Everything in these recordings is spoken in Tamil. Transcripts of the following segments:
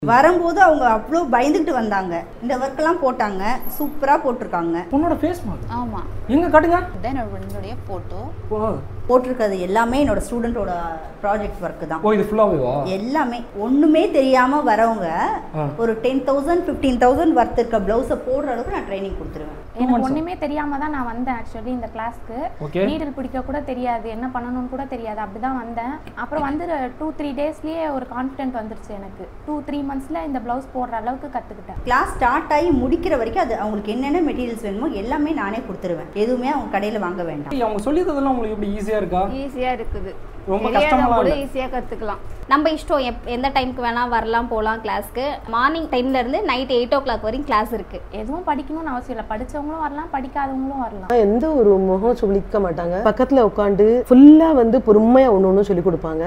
வரும்போது அவங்க அவ்வளோ பயந்துக்கிட்டு வந்தாங்க இந்த ஒர்க்கெல்லாம் போட்டாங்க சூப்பராக போட்டிருக்காங்க உன்னோட ஃபேஸ் மார்க் ஆமாம் எங்க காட்டுங்க இதான் என்னுடைய ஃபோட்டோ ஓ போட்டிருக்கிறது எல்லாமே என்னோட ஸ்டூடெண்ட்டோட ப்ராஜெக்ட் ஒர்க்கு தான் ஓ இது ஃபுல்லாகவேவா எல்லாமே ஒண்ணுமே தெரியாம வரவங்க ஆ. ஒரு ten thousand fifteen thousand worth இருக்க பிளவுஸை போடுற அளவுக்கு நான் ட்ரைனிங் கொடுத்துருவேன் எனக்கு ஒண்ணுமே தெரியாம தான் நான் வந்தேன் ஆக்சுவலி இந்த கிளாஸ்க்கு Okay. நீடில் பிடிக்க கூட தெரியாது என்ன பண்ணணும்னு கூட தெரியாது அப்படிதான் வந்தேன் அப்புறம் வந்து டூ த்ரீ டேஸ்லயே ஒரு கான்ஃபிடென்ட் வந்துருச்சு எனக்கு டூ த்ரீ மந்த்ஸ்ல இந்த பிளவுஸ் போடுற அளவுக்கு கத்துக்கிட்டேன் கிளாஸ் ஸ்டார்ட் ஆகி முடிக்கிற வரைக்கும் அது அவங்களுக்கு என்னென்ன மெட்டீரியல்ஸ் வேணுமோ எல்லாமே நானே கொடுத்துருவேன் எதுவுமே அவங்க கடையில் வாங்க வேண்டாம் அவங்க சொல்லி தரதெல்லாம் உங்களுக்கு எப்படி ஈஸியா இருக்கா ஈஸியாக இருக்குது ரொம்ப தெரியாதவங்க கஷ்டமாலாம் கூட இல்ல. ஈஸியாக கற்றுக்கலாம் நம்ம இஷ்டம் எப் எந்த டைமுக்கு வேணால் வரலாம் போகலாம் கிளாஸ்க்கு மார்னிங் டென்லேருந்து நைட் எயிட் ஓ கிளாக் வரைக்கும் கிளாஸ் இருக்குது எதுவும் படிக்கணும்னு அவசியம் இல்லை படிச்சவங்களும் வரலாம் படிக்காதவங்களும் வரலாம் எந்த ஒரு முகம் சுளிக்க மாட்டாங்க பக்கத்துல உட்காந்து ஃபுல்லா வந்து பொறுமையா ஒண்ணு ஒண்ணு சொல்லி கொடுப்பாங்க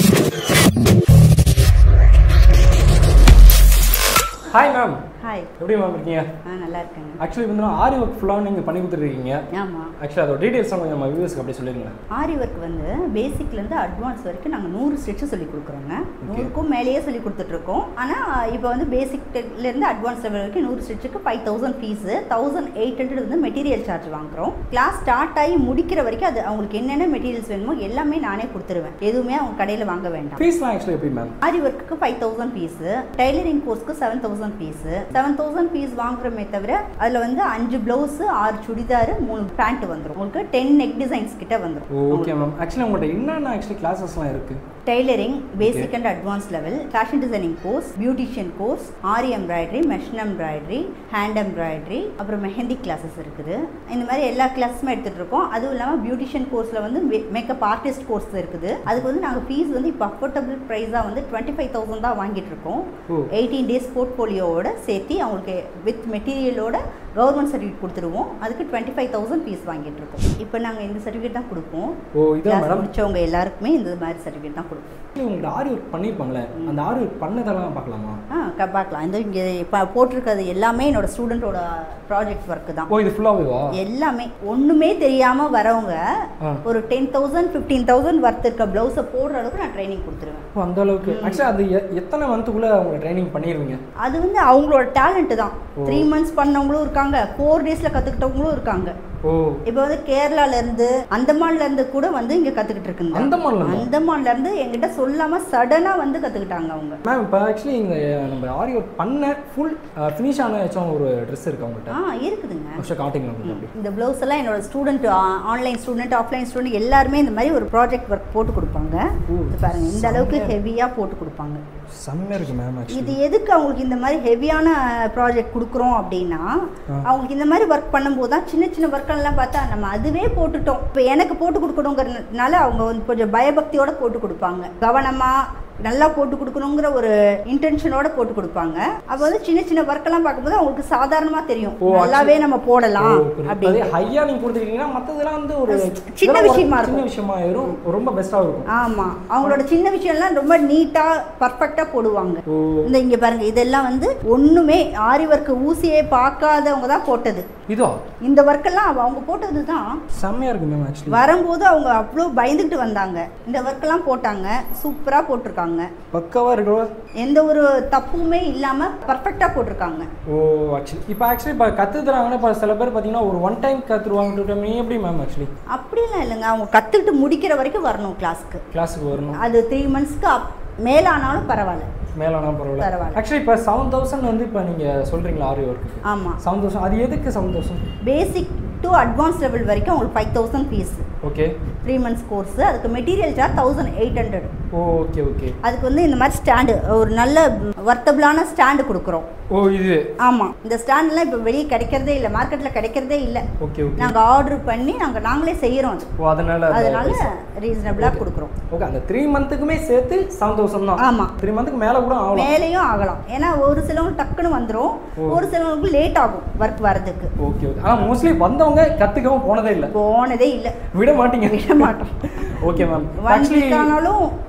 ஹாய் மேம் ஹாய் எப்படி மேம் இருக்கீங்க ஆ நல்லா இருக்கேங்க ஆக்சுவலி வந்து ஆரி ஒர்க் ஃபுல்லாக நீங்கள் பண்ணி கொடுத்துருக்கீங்க ஆமாம் ஆக்சுவலி அதோட டீடைல்ஸ் கொஞ்சம் நம்ம வியூஸ்க்கு அப்படியே சொல்லிருங்களேன் ஆரி ஒர்க் வந்து பேசிக்லேருந்து அட்வான்ஸ் வரைக்கும் நாங்கள் நூறு ஸ்டிச்சு சொல்லி கொடுக்குறோங்க நூறுக்கும் மேலேயே சொல்லி கொடுத்துட்ருக்கோம் ஆனால் இப்போ வந்து பேசிக்லேருந்து அட்வான்ஸ் லெவல் வரைக்கும் நூறு ஸ்டிச்சுக்கு five thousand fees thousand eight hundred வந்து மெட்டீரியல் சார்ஜ் வாங்குறோம் கிளாஸ் ஸ்டார்ட் ஆகி முடிக்கிற வரைக்கும் அது அவங்களுக்கு என்னென்ன மெட்டீரியல்ஸ் வேணுமோ எல்லாமே நானே கொடுத்துருவேன் எதுவுமே அவங்க கடையில் வாங்க வேண்டாம் ஃபீஸ்லாம் ஆக்சுவலி எப்படி மேம் ஆரி ஒர்க்குக்கு ஃபைவ் தௌசண்ட் ஃபீஸு டைலரிங் கோர்ஸ்க்கு seven thousand fees seven thousand fees வாங்குறோமே தவிர அதில் வந்து அஞ்சு ப்ளவுஸு ஆறு சுடிதார் மூணு பேண்ட் வந்துடும் உங்களுக்கு டென் நெக் டிசைன்ஸ் கிட்ட வந்துடும் ஓகே மேம் ஆக்சுவலி உங்கள்கிட்ட என்னென்ன ஆக்சுவலி கிளாஸஸ்லாம் இருக்குது tailoring basic and advance level fashion designing course beautician course aari embroidery machine embroidery hand embroidery அப்புறம் மெஹந்தி கிளாஸஸ் இருக்குது இந்த மாதிரி எல்லா கிளாஸுமே எடுத்துகிட்டு இருக்கோம் அதுவும் இல்லாமல் பியூட்டிஷியன் கோர்ஸில் வந்து மேக்கப் ஆர்டிஸ்ட் கோர்ஸ் இருக்குது அதுக்கு வந்து நாங்கள் ஃபீஸ் வந்து இப்போ அஃபோர்டபுள் ப்ரைஸாக வந்து டுவெண்ட்டி ஃபைவ் தௌசண்ட் தான் வாங்கிட்டு இருக்கோம் ஓ. எயிட்டீன் டேஸ் போர்ட்ஃபோலியோவோட சேர்த்து அவங்களுக்கு வித் மெட்டீரியலோட கவர்மெண்ட் சர்டிஃபிகேட் கொடுத்துருவோம் அதுக்கு டுவெண்ட்டி ஃபைவ் தௌசண்ட் ஃபீஸ் வாங்கிட்டு இருக்கோம் இப்போ நாங்கள் இந்த சர்டிஃபிகேட் தான் கொடுப்போம் ஓ இதான் கிளாஸ் மேடம் முடிச்சவங்க எல்லாருக்குமே இந்த மாதிரி சர்டிஃபிகேட் தான் கொடுப்போம் உங்கள்கிட்ட ஆரி ஒர்க் பண்ணியிருப்பாங்களே அந்த ஆரி ஒர்க் பண்ணதெல்லாம் பார்க்கலாமா ஆ க- பார்க்கலாம் இந்த இங்கே இப்போ போட்டிருக்கிறது எல்லாமே என்னோட ஸ்டூடெண்ட்டோட ப்ராஜெக்ட் ஒர்க்கு தான் ஓ இது ஃபுல்லாகவேவா எல்லாமே ஒண்ணுமே தெரியாம வரவங்க ஆ. ஒரு ten thousand fifteen thousand worth இருக்க பிளவுஸை போடுற அளவுக்கு நான் ட்ரைனிங் கொடுத்துருவேன் ஓ அந்த அளவுக்கு ஆக்சுவலி அது எ- எத்தனை மந்த்துக்குள்ளே அவங்க ட்ரைனிங் பண்ணிடுவீங்க அது வந்து அவங்களோட டேலண்ட் தான் த்ரீ மந்த்ஸ் பண்ணவங்களும் இருக்காங்க ஃபோர் டேஸ்ல கத்துக்கிட்டவங்களும் இருக்காங்க ஓ இப்போ வந்து கேரளால இருந்து அந்தமான்ல இருந்து கூட வந்து இங்க கத்துக்கிட்டு இருக்குங்க அந்தமான்ல இருந்தா? அந்தமான்ல இருந்து என்கிட்ட சொல்லாம சடனா வந்து கத்துக்கிட்டாங்க அவங்க மேம் இப்போ ஆக்சுவலி இந்த நம்ம ஆரி ஒர்க் பண்ண ஃபுல் ஃபினிஷ் ஆன ஏதாச்சும் ஒரு ட்ரெஸ் இருக்கு அவங்கள்ட்ட ஆ இருக்குதுங்க ஆக்சுவலாக காட்டிங்களா உங்களுக்கு அப்படி இந்த ப்ளவுஸ் எல்லாம் என்னோட student online student offline student எல்லாருமே இந்த மாதிரி ஒரு ப்ராஜெக்ட் ஒர்க் போட்டு கொடுப்பாங்க ஓ, இது பாருங்க இந்த அளவுக்கு ஹெவியாக போட்டு கொடுப்பாங்க செம்மையாக இருக்கு மேம் இது ஆக்சுவலி எதுக்கு அவங்களுக்கு இந்த மாதிரி ஹெவியான ப்ராஜெக்ட் கொடுக்குறோம் அப்படின்னா அவங்களுக்கு இந்த மாதிரி ஒர்க் பண்ணும்போது தான் சின்ன சின்ன ஒர்க்கெல்லாம் பார்த்தா நம்ம அதுவே போட்டுட்டோம் இப்போ எனக்கு போட்டு கொடுக்கணுங்கிறதுனால அவங்க வந்து கொஞ்சம் பயபக்தியோட போட்டு கொடுப்பாங்க கவனமாக நல்லா போட்டு கொடுக்கணுங்கிற ஒரு இன்டென்ஷனோட போட்டு கொடுப்பாங்க அப்போ வந்து சின்ன சின்ன ஒர்க்கெல்லாம் பார்க்கும்போது அவங்களுக்கு சாதாரணமாக தெரியும் ஓ, நல்லாவே நம்ம போடலாம் அதே அப்படின்னு ஹையா நீங்க கொடுத்துருக்கீங்கன்னா மற்றதெல்லாம் வந்து ஒரு சின்ன இதெல்லாம் ஒரு விஷயமா சின்ன இருக்கும். விஷயமா ஆயிரும் ரொம்ப பெஸ்ட்டாக இருக்கும் ஆமா அவங்களோட சின்ன விஷயம்லாம் ரொம்ப நீட்டா பர்ஃபெக்டா போடுவாங்க ஓ இந்த இங்க பாருங்க இதெல்லாம் வந்து ஒண்ணுமே ஆரி ஒர்க் ஊசியே பார்க்காதவங்க தான் போட்டது இதோ இந்த ஒர்க்கெல்லாம் அவங்க போட்டது தான் செம்மையா இருக்கு மேம் ஆக்சுவலி வரும்போது அவங்க அவ்வளோ பயந்துக்கிட்டு வந்தாங்க இந்த ஒர்க்கெல்லாம் போட்டாங்க சூப்பரா போட்டிருக்காங்க பக்காவா இருக்கோ எந்த ஒரு தப்புமே இல்லாம பர்ஃபெக்டா போட்டிருக்காங்க ஓ ஆக்சுவலி இப்போ ஆக்சுவலி இப்போ கற்று தராங்கன்னா இப்போ சில பேர் பார்த்தீங்கன்னா ஒரு ஒன் டைம் கற்றுருவாங்க டூ டைம் நீ எப்படி மேம் ஆக்சுவலி அப்படிலாம் இல்லைங்க அவங்க கத்துக்கிட்டு முடிக்கிற வரைக்கும் வரணும் கிளாஸ்க்கு கிளாஸுக்கு வரணும் அது த்ரீ மந்த்ஸ்க்கு அப் மேலானாலும் பரவாயில்ல மேலானா பரவாயில்ல பரவாயில்ல. ஆக்சுவலி இப்போ செவன் தௌசண்ட் வந்து இப்போ நீங்கள் சொல்கிறீங்களா ஆரி ஒர்க்கு ஆமா செவன் தௌசண்ட் அது எதுக்கு seven thousand basic to advance level வரைக்கும் உங்களுக்கு five thousand fees okay three months course அதுக்கு material charge thousand eight hundred ஓ ஓகே ஓகே அதுக்கு வந்து இந்த மாதிரி ஸ்டாண்டு ஒரு நல்ல வர்த்தபிளான ஸ்டாண்டு கொடுக்குறோம் ஓ இது ஆமாம் இந்த ஸ்டாண்ட்லாம் இப்போ வெளியே கிடைக்கிறதே இல்லை மார்க்கெட்டில் கிடைக்கிறதே இல்லை ஓகே ஓகே நாங்கள் ஆர்டர் பண்ணி நாங்கள் நாங்களே செய்கிறோம் அது ஓ அதனால அதனால ரீசனபிளாக கொடுக்குறோம் ஓகே அந்த த்ரீ மந்த்துக்குமே சேர்த்து செவன் தௌசண்ட் தான் ஆமாம் த்ரீ மந்த்துக்கு மேலே கூட ஆகலாம் மேலேயும் ஆகலாம் ஏன்னா ஒரு சிலவங்க டக்குன்னு வந்துடும் ஓ. ஒரு சிலவங்களுக்கு லேட் ஆகும் ஒர்க் வரதுக்கு ஓகே ஓகே ஆனால் மோஸ்ட்லி வந்தவங்க கற்றுக்கவும் போனதே இல்லை போனதே இல்லை விட மாட்டீங்க விட மாட்டோம் okay ma'am one actually week ஆனாலும்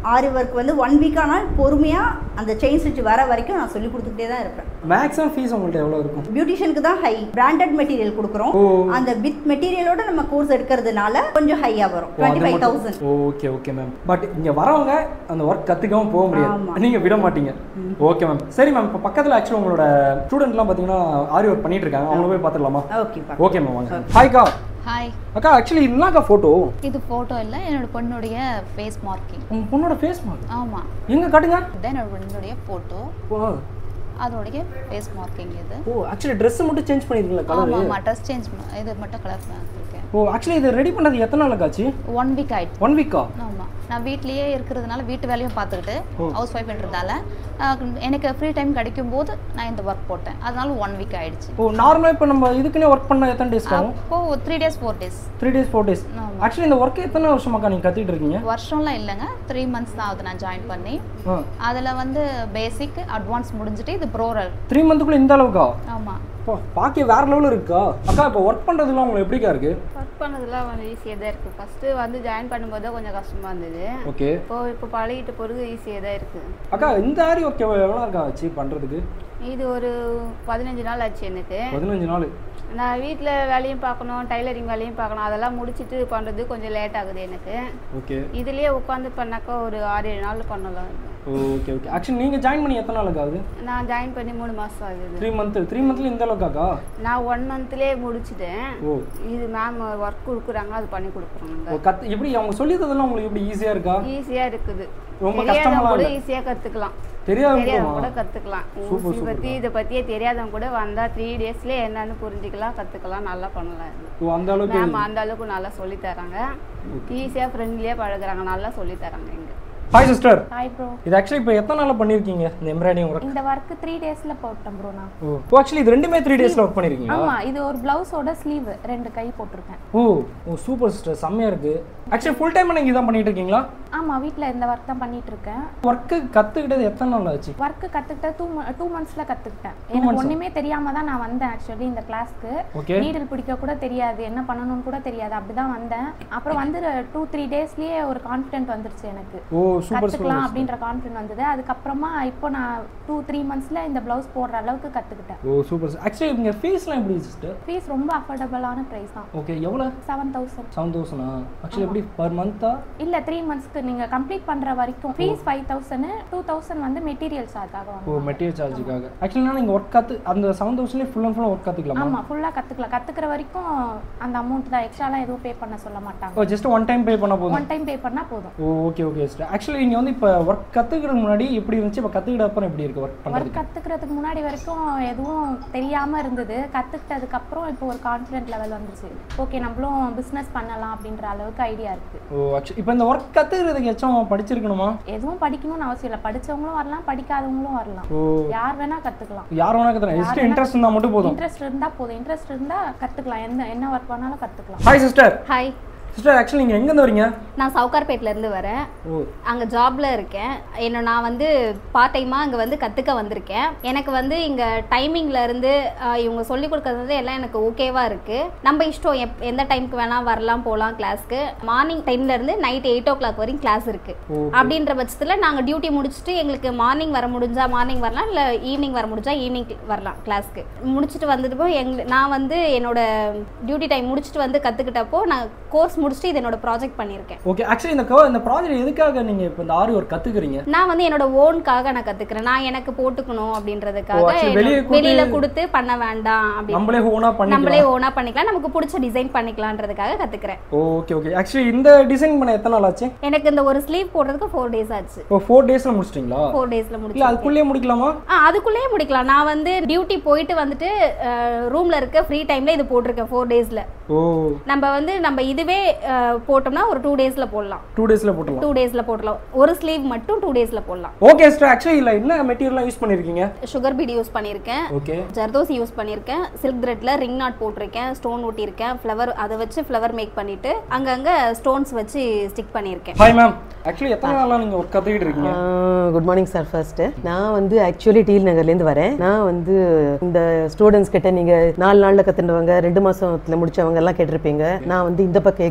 ஆரி ஒர்க் வந்து ஒன் வீக் ஆனால் பொறுமையாக அந்த செயின் ஸ்டிச் வர வரைக்கும் நான் சொல்லி கொடுத்துக்கிட்டே தான் இருப்பேன் மேக்ஸிமம் ஃபீஸ் உங்கள்கிட்ட எவ்வளோ இருக்கும் பியூட்டிஷியனுக்கு தான் ஹை பிராண்டட் மெட்டீரியல் கொடுக்குறோம் ஓ. அந்த வித் மெட்டீரியலோட நம்ம கோர்ஸ் எடுக்கிறதுனால கொஞ்சம் ஹையாக வரும் ஓ, டுவெண்ட்டி அது ஃபைவ் மட்டும். Thousand okay okay ma'am but இங்க வரவங்க அந்த ஒர்க் கத்துக்காம போக முடியாது ஆமா. நீங்க விட மாட்டீங்க ஓகே மேம் சரி மேம் இப்போ பக்கத்துல ஆக்சுவலி உங்களோட ஸ்டூடெண்ட்லாம் பார்த்தீங்கன்னா ஆரி ஒர்க் பண்ணிட்டு இருக்காங்க அவங்கள போய் பார்த்துடலாமா ஓகே ஓகே மேம் வாங்க ஹாய்க்கா ஹாய் அக்கா ஆக்சுவலி என்னக்கா ஃபோட்டோ இது ஃபோட்டோ இல்லை என்னோட பொண்ணுடைய ஃபேஸ் மார்க்கிங் உங்க பொண்ணோட ஃபேஸ் மார்க் ஆமாம் எங்க காட்டுங்க இதான் என்னோட பொண்ணுடைய ஃபோட்டோ ஓ அதோடைய ஃபேஸ் மார்க்கிங் இது ஓ ஆக்சுவலி ட்ரெஸ் மட்டும் சேஞ்ச் பண்ணிருக்கீங்களா ஆமாம் கலர் ஆமாம் ட்ரெஸ் சேஞ்ச் இது மட்டும் கலர் பண்ணிருக்கேன் ஓ ஆக்சுவலி இது ரெடி பண்ணது எத்தனை நாள் ஆச்சு ஒன் வீக் ஆயிடுச்சு ஒன் வீக்கா ஆமாம் நான் வீட்லயே இருக்கிறதுனால வீட்டு வேலையும் பார்த்துக்கிட்டு ஓ. ஹவுஸ் ஒய்ஃப்ன்றதால எனக்கு ஃப்ரீ டைம் கிடைக்கும் போது நான் இந்த ஒர்க் போட்டேன் அதனால ஒன் வீக் ஆயிடுச்சு ஓ நார்மலாக இப்போ நம்ம இதுக்குன்னே ஒர்க் பண்ண எத்தனை டேஸ் ஆகும் அப்போ three days four days three days four days ஆமா. ஆக்சுவலி இந்த ஒர்க் எத்தனை வருஷமாக்கா நீங்கள் கற்றுட்டு இருக்கீங்க வருஷம்லாம் இல்லைங்க த்ரீ மந்த்ஸ் தான் ஆகுது நான் ஜாயின் பண்ணி ஆ அதில் வந்து பேசிக் அட்வான்ஸ் முடிஞ்சுட்டு இது ப்ரோரல் த்ரீ மந்த்துக்குள்ளே இந்த அளவுக்கா ஆமாம் இப்போ பாக்கே வேற லெவலில் இருக்கா அக்கா இப்போ ஒர்க் பண்ணுறதுலாம் உங்களுக்கு எப்படிக்கா இருக்கு ஒர்க் பண்ணதெல்லாம் கொஞ்சம் ஈஸியாக தான் இருக்குது ஃபஸ்ட்டு வந்து ஜாயின் பண்ணும்போது தான் கொஞ்சம் கஷ்டமாக இருந்தது ஓகே இப்போ இப்போ பழகிட்ட பிறகு ஈஸியாக தான் இருக்குது அக்கா இந்த ஆரி ஒர்க் எவ்வளோ இருக்கா ஆச்சு பண்ணுறதுக்கு இது ஒரு பதினஞ்சு நாள் ஆச்சு எனக்கு பதினஞ்சு நாள் நான் வீட்டில் வேலையும் பார்க்கணும் டைலரிங் வேலையும் பார்க்கணும் அதெல்லாம் முடிச்சுட்டு பண்ணுறது கொஞ்சம் லேட் ஆகுது எனக்கு ஓகே இதுலேயே உட்காந்து பண்ணாக்கா ஒரு ஆறு ஏழு நாள் பண்ணலாம் ஓகே ஓகே ஆக்சுவலி நீங்கள் ஜாயின் பண்ணி எத்தனை நாளுக்கு ஆகுது நான் ஜாயின் பண்ணி மூணு மாதம் ஆகுது த்ரீ மந்த்து த்ரீ மந்த்ல இந்த அளவுக்காக்கா நான் ஒன் மந்த்லேயே முடிச்சிட்டேன் ஓ இது மேம் ஒர்க் கொடுக்குறாங்க அது பண்ணி ஓ கொடுக்குறாங்க கத் எப்படி அவங்க சொல்லி தரதெல்லாம் உங்களுக்கு எப்படி ஈஸியாக இருக்கா ஈஸியாக இருக்குது ரொம்ப தெரியாதவங்க கஷ்டமாலாம் கூட இல்லை. ஈஸியாக கற்றுக்கலாம் தெரியாதவங்க தெரியாதவங்க கூட கூட கற்றுக்கலாம் சூப்பர், ஊசி சூப்பர் பற்றி இதை பற்றியே தெரியாதவங்க கூட வந்தால் த்ரீ டேஸ்லேயே என்னன்னு புரிஞ்சுக்கலாம் கற்றுக்கலாம் நல்லா பண்ணலாம் இது. ஓ அந்த அளவுக்கு மேம் அந்த அளவுக்கு நல்லா சொல்லி தராங்க ஈஸியாக ஃப்ரெண்ட்லியாக பழகுறாங்க நல்லா சொல்லி தராங்க இங்கே ஹாய் சிஸ்டர் ஹாய் ப்ரோ இது ஆக்சுவலி இப்போ எத்தனை நாளில் பண்ணியிருக்கீங்க இந்த எம்ப்ராய்டிங் ஒர்க் இந்த ஒர்க் த்ரீ டேஸ்ல போட்டேன் ப்ரோ நான் ஓ ஓ ஆக்சுவலி இது ரெண்டுமே த்ரீ டேஸில் ஒர்க் பண்ணியிருக்கீங்களா ஆமா இது ஒரு பிளவுஸோட ஸ்லீவ் ரெண்டு கை போட்டிருக்கேன் ஓ ஓ சூப்பர் சிஸ்டர் செம்மையாக இருக்குது ஆக்சுவலி ஃபுல் டைம் நீங்கள் இதான் பண்ணிட்டு இருக்கீங்களா ஆமா வீட்ல இந்த ஒர்க் தான் பண்ணிட்டு இருக்கேன் ஒர்க்கு கற்றுக்கிட்டது எத்தனை நாள் ஆச்சு ஒர்க் கத்துக்கிட்ட டூ டூ மந்த்ஸ்ல கத்துக்கிட்டேன் எனக்கு ஒண்ணுமே தெரியாம தான் நான் வந்தேன் ஆக்சுவலி இந்த கிளாஸ்க்கு ஓகே நீடில் பிடிக்க கூட தெரியாது என்ன பண்ணணும்னு கூட தெரியாது அப்படிதான் வந்தேன் அப்புறம் வந்து டூ த்ரீ டேஸ்லயே ஒரு கான்ஃபிடென்ட் வந்துருச்சு எனக்கு ஓ சூப்பர் கத்துக்கலாம் சூப்பர் அப்படின்ற கான்ஃபிடென்ட் வந்தது அதுக்கப்புறமா இப்போ நான் டூ த்ரீ மந்த்ஸ்ல இந்த பிளவுஸ் போடுற அளவுக்கு கத்துக்கிட்டேன் ஓ சூப்பர் ஆக்சுவலி இங்கே ஃபீஸ்லாம் எப்படி சிஸ்டர் ஃபீஸ் ரொம்ப அஃபோர்டபுளான ப்ரைஸ் தான் ஓகே எவ்வளோ செவன் தௌசண்ட் செவன் தௌசண்டா ஆக்சுவலி எப்படி பர் மந்த்தா இல்ல த்ரீ மந்த்ஸ்க்கு நீங்க கம்ப்ளீட் பண்ற வரைக்கும் fees five thousand two thousand வந்து மெட்டீரியல் சார்ஜாக ஓ வாங்க மெட்டீரியல் சார்ஜுக்காக ஆக்சுவலி நீங்கள் ஒர்க் கற்று அந்த செவன் தௌசண்ட்லேயே ஃபுல் அண்ட் ஃபுல்லாக ஒர்க் கற்றுக்கலாமா ஆமா ஃபுல்லா கத்துக்கலாம் கத்துக்கிற வரைக்கும் அந்த அமௌண்ட் தான் எக்ஸ்ட்ராலாம் எதுவும் பே பண்ண சொல்ல மாட்டாங்க ஓ ஜஸ்ட் ஒன் டைம் பே பண்ண போதும் ஒன் டைம் பே பண்ணா போதும் ஓ ஓகே ஓகே சிஸ்டர் ஆக்சுவலி நீங்கள் வந்து இப்போ ஒர்க் கற்றுக்கிறதுக்கு முன்னாடி எப்படி இருந்துச்சு இப்போ கற்றுக்கிட்ட அப்புறம் எப்படி இருக்குது ஒர்க் ஒர்க் பண்ணுறதுக்கு கத்துக்கிறதுக்கு முன்னாடி வரைக்கும் எதுவும் தெரியாம இருந்தது கத்துக்கிட்டதுக்கு அப்புறம் இப்போ ஒரு கான்ஃபிடென்ட் லெவல் வந்துருச்சு ஓகே நம்மளும் பிசினஸ் பண்ணலாம் அப்படின்ற அளவுக்கு ஐடியா இருக்கு ஓ ஆக்சுவலி இப்போ இந்த ஒர்க் கற்றுக்கிறதுக்கு எச்சும் படிச்சிருக்கணுமா எதுவும் படிக்கணும்னு அவசியம் இல்லை படிச்சவங்களும் வரலாம் படிக்காதவங்களும் வரலாம் ஓ யார் வேணா கத்துக்கலாம் யார் வேணா கற்றுக்கலாம் ஜஸ்ட் இன்ட்ரெஸ்ட் இருந்தால் மட்டும் போதும் இன்ட்ரெஸ்ட் இருந்தா போதும் இன்ட்ரெஸ்ட் இருந்தா கத்துக்கலாம் எந்த என்ன ஒர்க் வேணாலும் கத்துக்கலாம் hi sister hi sister actually நீங்கள் எங்கேருந்து வரீங்க நான் சவுகார்பேட்லேருந்து வரேன் ஓ அங்கே ஜாப்ல இருக்கேன் என்ன நான் வந்து பார்ட் டைமாக அங்கே வந்து கற்றுக்க வந்திருக்கேன் எனக்கு வந்து இங்கே டைமிங்ல இருந்து ஆஹ், இவங்க சொல்லி கொடுக்கறது வந்து எல்லாம் எனக்கு ஓகேவா இருக்கு நம்ம இஷ்டம் எப் எந்த டைம்க்கு வேணா வரலாம் போகலாம் கிளாஸ்க்கு மார்னிங் டைம்ல இருந்து நைட் எயிட் ஓ கிளாக் வரைக்கும் கிளாஸ் இருக்கு Okay. அப்படின்ற பட்சத்தில் நாங்கள் டியூட்டி முடிச்சுட்டு எங்களுக்கு மார்னிங் வர முடிஞ்சா மார்னிங் வரலாம் இல்லை ஈவினிங் வர முடிஞ்சா ஈவினிங் வரலாம் கிளாஸ்க்கு முடிச்சுட்டு வந்துட்டு எங்க நான் வந்து என்னோட டியூட்டி டைம் முடிச்சுட்டு வந்து கற்றுக்கிட்டப்போ நான் கோர்ஸ் முடிச்சுட்டு இது என்னோட ப்ராஜெக்ட் பண்ணியிருக்கேன் ஓகே ஆக்சுவலி இந்த கோ இந்த ப்ராஜெக்ட் எதுக்காக நீங்கள் இப்போ இந்த ஆரி ஒர்க் கற்றுக்குறீங்க நான் வந்து என்னோட ஓன்காக நான் கத்துக்கிறேன் நான் எனக்கு போட்டுக்கணும் ஓ, அப்படின்றதுக்காக actually வெளிய என்னோட- கொடுத்து- வெளியில கொடுத்து பண்ண வேண்டாம் அப்படின்னு நம்மளே ஓனாக நம்மளே பண்ணிக்கலாம் ஓனா பண்ணிக்கலாம் நமக்கு பிடிச்ச டிசைன் பண்ணிக்கலான்றதுக்காக கத்துக்கிறேன் ஓகே ஓகே ஆக்சுவலி இந்த டிசைன் பண்ண எத்தனை நாள் ஆச்சு எனக்கு இந்த ஒரு ஸ்லீவ் போடுறதுக்கு ஃபோர் டேஸ் ஆச்சு ஓ ஃபோர் டேஸில் முடிச்சிட்டிங்களா ஃபோர் டேஸ்ல இல்லை முடிச்சு அதுக்குள்ளேயே முடிக்கலாமா ஆ அதுக்குள்ளேயே முடிக்கலாம் நான் வந்து டியூட்டி போயிட்டு வந்துட்டு ரூம்ல இருக்க ஃப்ரீ டைம்ல இது போட்டிருக்கேன் ஃபோர் டேஸ்ல ஓ நம்ம வந்து நம்ம இதுவே அஹ், போட்டோம்னா ஒரு டூ டேஸ்ல போடலாம் டூ டேஸில் போட்டுடலாம் டூ டேஸ்ல போடலாம் ஒரு ஸ்லீவ் மட்டும் டூ டேஸ்ல போடலாம் ஓகே சிஸ்டர் ஆக்சுவலி இல்லை என்ன மெட்டீரியல்லாம் யூஸ் பண்ணியிருக்கீங்க சுகர் பீட் யூஸ் பண்ணியிருக்கேன் ஓகே ஜர்தோசி யூஸ் பண்ணியிருக்கேன் சில்க் த்ரெட்ல ரிங் நாட் போட்டிருக்கேன் ஸ்டோன் ஒட்டியிருக்கேன் ஃப்ளவர் அதை வச்சு ஃப்ளவர் மேக் பண்ணிட்டு அங்கங்க ஸ்டோன்ஸ் வச்சு ஸ்டிக் பண்ணியிருக்கேன் ஹாய் மேம் ஆக்சுவலி எத்தனை நாளாக நீங்கள் ஒர்க் கற்றுக்கிட்டு இருக்கீங்க குட் மார்னிங் சார் ஃபர்ஸ்ட் நான் வந்து ஆக்சுவலி டீல் நகர்லேருந்து வரேன் நான் வந்து இந்த ஸ்டூடெண்ட்ஸ் கிட்ட நீங்க நாலு நாள்ல கத்துனவங்க ரெண்டு மாசத்துல முடிச்சவங்க எல்லாம் கேட்டிருப்பீங்க நான் வந்து இந்த பக்கம்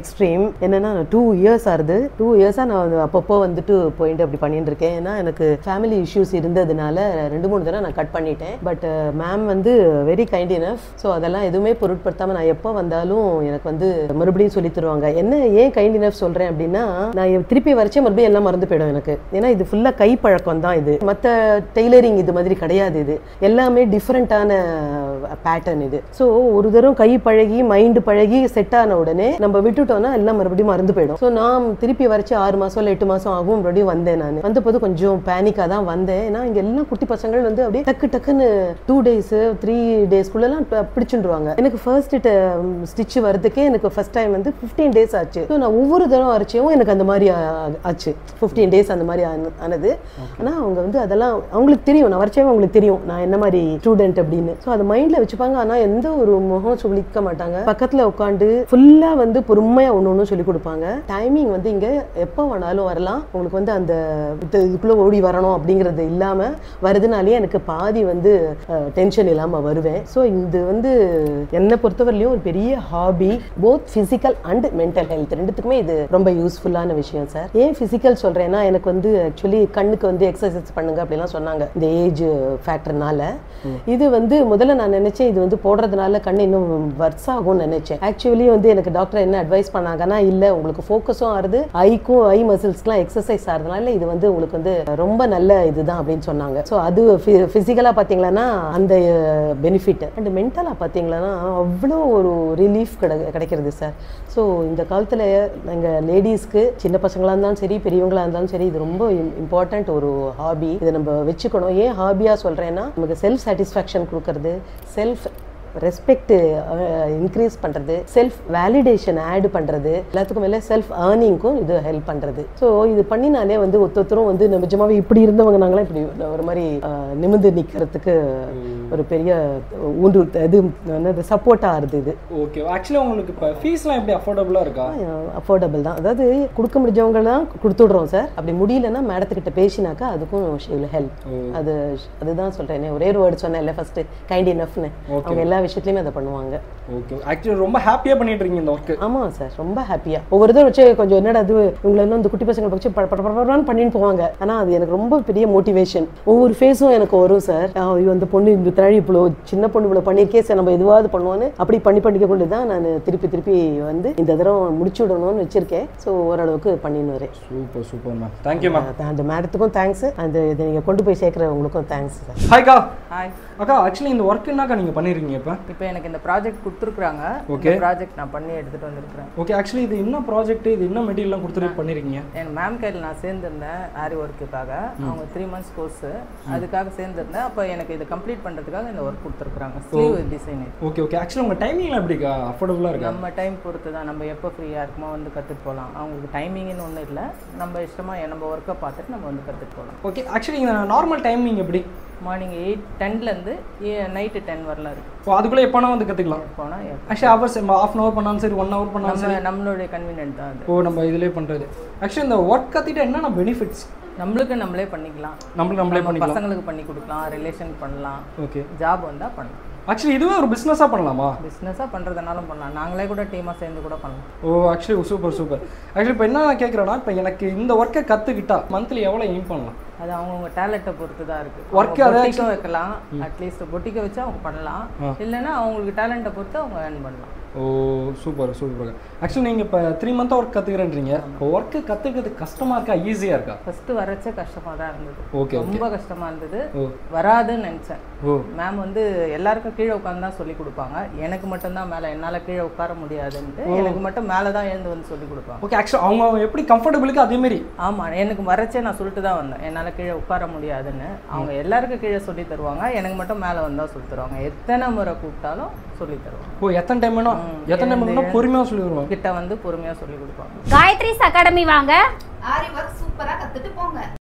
எக்ஸ்ட்ரீம் என்னன்னா டூ இயர்ஸ் ஆகுது டூ இயர்ஸாக நான் வந்து அப்பப்போ வந்துட்டு போயிட்டு அப்படி பண்ணிட்டு இருக்கேன் ஏன்னா எனக்கு ஃபேமிலி இஷ்யூஸ் இருந்ததுனால ரெண்டு மூணு தடவை நான் கட் பண்ணிட்டேன் பட் மேம் வந்து வெரி கைண்ட் இனஃப் ஸோ அதெல்லாம் எதுவுமே பொருட்படுத்தாமல் நான் எப்போ வந்தாலும் எனக்கு வந்து மறுபடியும் சொல்லி தருவாங்க என்ன ஏன் கைண்ட் இனஃப் சொல்கிறேன் அப்படின்னா நான் இ- திருப்பி வரைச்சே மறுபடியும் எல்லாம் மறந்து போயிடும் எனக்கு ஏன்னா இது ஃபுல்லாக கை பழக்கம் தான் இது மற்ற டெய்லரிங் இது மாதிரி கிடையாது இது எல்லாமே டிஃப்ரெண்ட்டான பேட்டர்ன் இது ஸோ ஒரு தரம் கை பழகி மைண்டு பழகி செட் ஆன உடனே நம்ம விட்டுட்டோம்னா எல்லாம் மறுபடியும் மறந்து போயிடும் ஸோ நான் திருப்பி வரைச்சு ஆறு மாதம் இல்லை எட்டு மாதம் ஆகும் மறுபடியும் வந்தேன் நான் வந்தபோது கொஞ்சம் பேனிக்காக தான் வந்தேன் ஏன்னா இங்கே எல்லாம் குட்டி பசங்கள் வந்து அப்படியே டக்கு டக்குன்னு டூ டேஸு த்ரீ டேஸ்க்குள்ளெல்லாம் பிடிச்சுடுவாங்க எனக்கு ஃபர்ஸ்ட் ஸ்டிச் வரதுக்கே எனக்கு ஃபர்ஸ்ட் டைம் வந்து ஃபிஃப்டீன் டேஸ் ஆச்சு ஸோ நான் ஒவ்வொரு தரம் வரைச்சவும் எனக்கு அந்த மாதிரி ஆ- ஆச்சு ஃபிஃப்டீன் டேஸ் அந்த மாதிரி ஆன- ஆனது ஆனால் அவங்க வந்து அதெல்லாம் அவங்களுக்கு தெரியும் நான் வரைச்சவே அவங்களுக்கு தெரியும் நான் என்ன மாதிரி ஸ்டூடெண்ட் அப்படின்னு ஸோ அதை மைண்டில் வச்சுப்பாங்க ஆனால் எந்த ஒரு முகம் சொல்லிக்க மாட்டாங்க பக்கத்தில் உட்காந்து ஃபுல்லாக வந்து பொறுமையாக ஒன்று ஒன்று சொல்லி கொடுப்பாங்க டைமிங் வந்து இங்கே எப்போ வேணாலும் வரலாம் உங்களுக்கு வந்து அந்த இது- இதுக்குள்ளே ஓடி வரணும் அப்படிங்கிறது இல்லாமல் வருதுனாலே எனக்கு பாதி வந்து டென்ஷன் இல்லாமல் வருவேன் ஸோ இது வந்து என்னை பொறுத்தவரையிலையும் ஒரு பெரிய hobby both physical and mental health ரெண்டுத்துக்குமே இது ரொம்ப யூஸ்ஃபுல்லான விஷயம் சார் ஏன் ஃபிசிக்கல் சொல்கிறேன்னா எனக்கு வந்து ஆக்சுவலி கண்ணுக்கு வந்து எக்ஸசைஸ் பண்ணுங்க அப்படிலாம் சொன்னாங்க இந்த ஏஜ் ஃபேக்டர்னால இது வந்து முதல்ல நான் நினைச்சேன் இது வந்து போடுறதுனால கண் இன்னும் வர்ஸ் ஆகும்னு நினைச்சேன் ஆக்சுவலி வந்து எனக்கு டாக்டர் என்ன அட்வைஸ் பண்ணாங்கன்னா இல்லை உங்களுக்கு ஃபோக்கஸும் ஆறுது ஐக்கும் ஐ மசில்ஸ்க்குலாம் எக்ஸசைஸ் ஆகிறதுனால இது வந்து உங்களுக்கு வந்து ரொம்ப நல்ல இதுதான் அப்படின்னு சொன்னாங்க ஸோ அது ஃபிசிக்கலாக பார்த்தீங்களன்னா அந்த பெனிஃபிட் அண்ட் மென்டலாக பார்த்தீங்களன்னா அவ்வளோ ஒரு ரிலீஃப் கிடை கிடைக்கிறது சார் ஸோ இந்த காலத்தில் எங்கள் லேடிஸ்க்கு சின்ன பசங்களாக இருந்தாலும் சரி பெரியவங்களா இருந்தாலும் சரி இது ரொம்ப இம்பார்ட்டண்ட் ஒரு ஹாபி இதை நம்ம வச்சுக்கணும் ஏன் ஹாபியாக சொல்கிறேன்னா நமக்கு செல்ஃப் சாட்டிஸ்ஃபேக்ஷன் கொடுக்கறது செல்ஃப் ரெஸ்பெக்ட் இன்க்ரீஸ் பண்ணுறது செல்ஃப் வேலிடேஷன் ஆட் பண்ணுறது எல்லாத்துக்கும் மேலே செல்ஃப் ஏர்னிங்க்கும் இது ஹெல்ப் பண்ணுறது ஸோ இது பண்ணினாலே வந்து ஒருத்தரும் வந்து நிஜமாவே இப்படி இருந்தவங்க நாங்களாம் இப்படி ஒரு மாதிரி அஹ், நிமிர்ந்து நிற்கிறதுக்கு ஒரு பெரிய ஊன்று இது என்னது சப்போர்ட்டாக ஆகுது இது ஓகே ஆக்சுவலி உங்களுக்கு இப்போ ஃபீஸ்லாம் எப்படி அஃபோர்டபுளாக இருக்கா அஃபோர்டபுள் தான் அதாவது கொடுக்க முடிஞ்சவங்க தான் கொடுத்துடுறோம் சார் அப்படி முடியலன்னா மேடத்துக்கிட்ட பேசினாக்கா அதுக்கும் ஷீல் ஹெல்ப் அது அதுதான் சொல்கிறேனே ஒரே ஒரு வேர்டு சொன்னேன்ல ஃபஸ்ட்டு கைண்ட் இனஃப்னு அவங்க எல்லா விஷயத்துலையுமே அதை பண்ணுவாங்க ஓகே ஆக்சுவலி ரொம்ப ஹாப்பியாக பண்ணிட்டு இருக்கீங்க இந்த ஒர்க்கு ஆமாம் சார் ரொம்ப ஹாப்பியாக ஒவ்வொரு தடவை வச்சு கொஞ்சம் என்னடா அது இவங்களை எல்லாம் இந்த குட்டி பசங்களை வச்சு பட பட படன்னு பண்ணிட்டு போவாங்க ஆனால் அது எனக்கு ரொம்ப பெரிய மோட்டிவேஷன் ஒவ்வொரு ஃபேஸும் எனக்கு வரும் சார் ஐயோ அந்த பொண்ணு இந்த தழி இவ்வளோ சின்ன பொண்ணு இவ்வளோ பண்ணியிருக்கே சார் நம்ம எதுவாவது பண்ணுவோன்னு அப்படி பண்ணி பண்ணிக்க கொண்டு தான் நான் திருப்பி திருப்பி வந்து இந்த தடவை முடிச்சு விடணும்னு வச்சிருக்கேன் ஸோ ஓரளவுக்கு பண்ணின்னு வரேன் super super ma'am thank you ma'am அந்த மேடத்துக்கும் தேங்க்ஸ் அந்த இதை நீங்கள் கொண்டு போய் சேர்க்குறவங்களுக்கும் தேங்க்ஸ் சார் ஹாய்க்கா ஹாய் அக்கா ஆக்சுவலி இந்த ஒர்க் என்னக்கா நீங்கள் பண்ணிருக்கீங்க இப்போ இப்போ எனக்கு இந்த ப்ராஜெக்ட் கொடுத்துருக்குறாங்க Okay. இந்த ப்ராஜெக்ட் நான் பண்ணி எடுத்துகிட்டு வந்திருக்கிறேன் ஓகே ஆக்சுவலி இது என்ன ப்ராஜெக்ட் இது என்ன மெட்டீரியல்லாம் கொடுத்துட்டு பண்ணிருக்கீங்க என் மேம் கையில் நான் சேர்ந்துருந்தேன் ஆரி ஒர்க்குக்காக அவங்க த்ரீ மந்த்ஸ் கோர்ஸு அதுக்காக சேர்ந்துருந்தேன் அப்போ எனக்கு இதை கம்ப்ளீட் பண்ணுறதுக்காக இந்த ஒர்க் கொடுத்துருக்குறாங்க sleeve design okay okay actually உங்கள் டைமிங்லாம் எப்படிக்கா அஃபோர்டபுளாக இருக்கா நம்ம டைம் பொறுத்து தான் நம்ம எப்போ ஃப்ரீயாக இருக்குமோ வந்து கற்றுட்டு போகலாம் அவங்களுக்கு டைமிங்னு ஒன்றும் இல்லை நம்ம இஷ்டமாக நம்ம ஒர்க்கை பார்த்துட்டு நம்ம வந்து கற்றுட்டு போகலாம் ஓகே ஆக்சுவலி இந்த நார்மல் டைமிங் எப்படி மார்னிங் எயிட் டென்லேருந்து நைட்டு டென் வரலாம் இருக்குது ஓ அதுக்குள்ளே எப்போனா வந்து கற்றுக்கலாம் போனால் actually hours half an hour பண்ணாலும் சரி ஒன் ஹவர் பண்ணாலும் நம்ம சரி நம்மளுடைய கன்வீனியன்ட் தான் அது ஓ நம்ம இதிலே பண்ணுறது ஆக்சுவலி இந்த ஒர்க் கற்றுட்டு என்னென்ன பெனிஃபிட்ஸ் நம்மளுக்கு நம்மளே பண்ணிக்கலாம் நம்மளுக்கு நம்மளே நம்ம பண்ணிக்கலாம் பசங்களுக்கு பண்ணி கொடுக்கலாம் ரிலேஷன் பண்ணலாம் ஓகே ஜாப் வந்தால் பண்ணலாம் ஆக்சுவலி இதுவே ஒரு பிஸ்னஸாக பண்ணலாமா பிஸ்னஸாக பண்ணுறதுனாலும் பண்ணலாம் நாங்களே கூட டீமாக சேர்ந்து கூட பண்ணலாம் ஓ ஆக்சுவலி சூப்பர் சூப்பர் ஆக்சுவலி இப்போ என்ன நான் கேட்குறேன்னா இப்போ எனக்கு இந்த ஒர்க்கை கற்றுக்கிட்டா மந்த்லி எவ்வளோ எய்ம் பண்ணலாம் அது அவங்கவுங்க டேலண்ட்டை பொறுத்து தான் இருக்குது Work அதை பொட்டிக்க வைக்கலாம் அட்லீஸ்ட் பொட்டிக்க வச்சு அவங்க பண்ணலாம் இல்லைன்னா அவங்களுக்கு டேலண்ட்டை பொறுத்து அவங்க ஏர்ன் பண்ணலாம் ஓ சூப்பர் சூப்பர் ஆக்சுவலி நீங்கள் இப்போ த்ரீ மந்த்தாக ஒர்க் கற்றுக்கிறேன்றீங்க இப்போ ஒர்க்கு கற்றுக்கிறது கஷ்டமாக இருக்கா ஈஸியாக இருக்கா ஃபஸ்ட்டு வரச்சே கஷ்டமாக தான் இருந்தது ஓகே ரொம்ப கஷ்டமாக இருந்தது ஓ வராதுன்னு நினச்சேன் ஓ மேம் வந்து எல்லாருக்கும் கீழே உட்காந்து தான் சொல்லி கொடுப்பாங்க எனக்கு மட்டும்தான் மேலே என்னால் கீழே உட்கார முடியாதுன்ட்டு எனக்கு மட்டும் மேலே தான் எழுந்து வந்து சொல்லி கொடுப்பாங்க ஓகே ஆக்சுவலி அவங்க எப்படி கம்ஃபர்டபுளுக்கு அதேமாரி ஆமாம் எனக்கு வரச்சே நான் சொல்லிட்டு தான் வந்தேன் என்னால் கீழே உட்கார முடியாதுன்னு அவங்க எல்லாருக்கும் கீழே சொல்லி தருவாங்க எனக்கு மட்டும் மேலே வந்தால் சொல்லி தருவாங்க எத்தனை முறை கூப்பிட்டாலும் சொல்லி தருவாங்க ஓ எத்தனை டைம் வேணும் எத்தனை டைம் வேணும் பொறுமையாக சொல்லி வருவாங்க கிட்ட வந்து பொறுமையாக சொல்லி கொடுப்பாங்க காயத்ரிஸ் அகாடமி வாங்க ஆரி ஒர்க் சூப்பரா கத்துட்டு போங்க